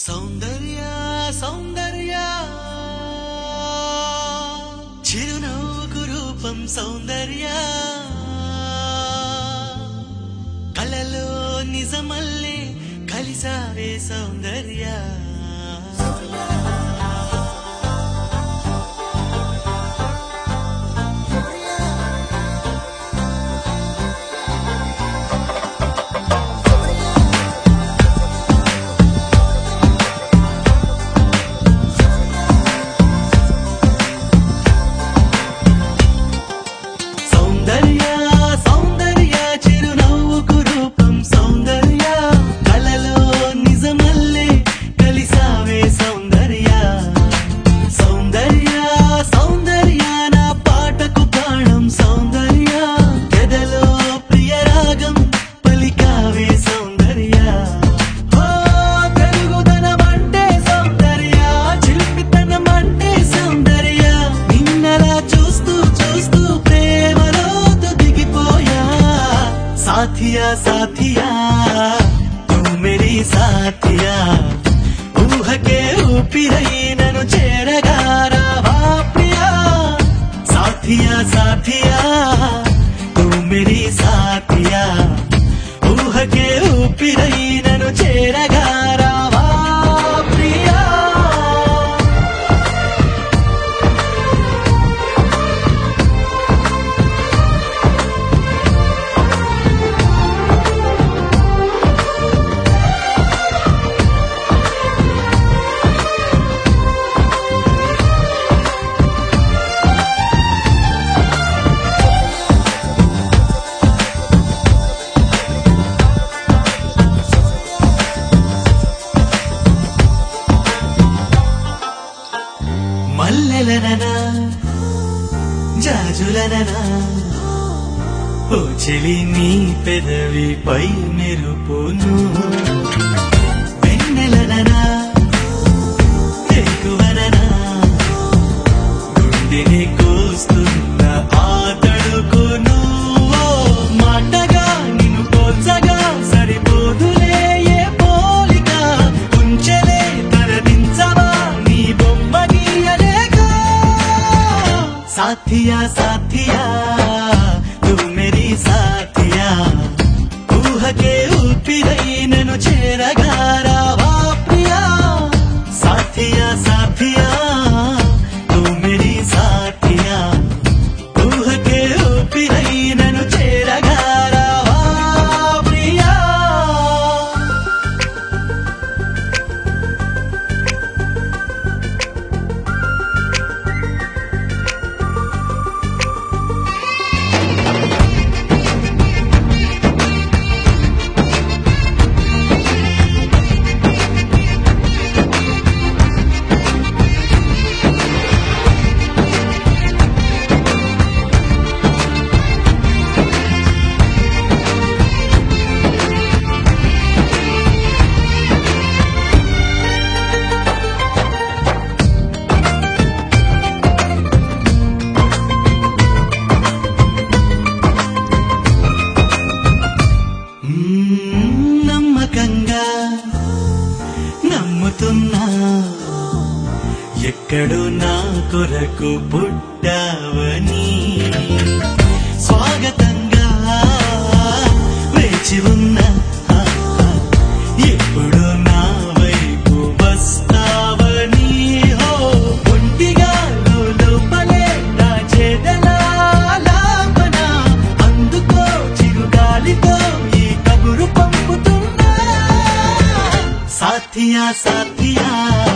సౌందర్య సౌందర్య చిరునవ్వుకు రూపం సౌందర్య కలలో నిజమల్లే కలిసావే సౌందర్య సౌందర్య సౌందర్య చిరునవ్వుకు రూపం సౌందర్య కలలో నిజమల్లే కలిసావే సౌందర్య సౌందర్య సౌందర్య నా పాటకు ప్రాణం సౌందర్య ఎదలో ప్రియరాగం పలికావే సౌందర్య ఓ తెలుగుదనం అంటే సౌందర్య చిలిపితనం అంటే సౌందర్య నిన్నలా చూస్తూ చూస్తూ ప్రేమలో దిగిపోయా సాథియా సాథియా తూ మేరీ సాథియా ఊహకే ఊపిరై నన్ను చేరగా రావా ప్రియా సాథియా సాథియా తూ మేరీ సాథియా ఊహకే ఊపిరై నన్ను చేరగా రావా ప్రియా మల్లెలననా జాజులననా ఓ చెలి నీ పెదవిపై మెరుపును వెన్నెలననా ఎక్కువననా గుండెని కోస్తున్న ఆ తడుకును ఓ మాటగా నిన్ను పోల్చగా సరిపోదులే ఏ పోలిక ఉంచలే తరదించవా నీ బొమ్మ గీయలేగా సాథియా సాథియా తూ మేరీ సాథియా ఊహకే ఊపిరై నన్ను చేరగా రావా ప్రియా సాథియా సాథియా తూ మేరీ సాథియా ఊహకే ఊపిరై నన్ను చేరగా రావా ప్రియా మ్మ్, నమ్మకంగా నమ్ముతున్నా ఎక్కడో నా కొరకు పుట్టావని స్వాగతంగా వేచి ఉన్నా ఎప్పుడు నా వైపు వస్తావని హో ఒంటిగా లోపలే నా చేదలా లాపన అందుకో చిరుగాలితో ఈ కబురు పంపుతున్నా సాథియా సాథియా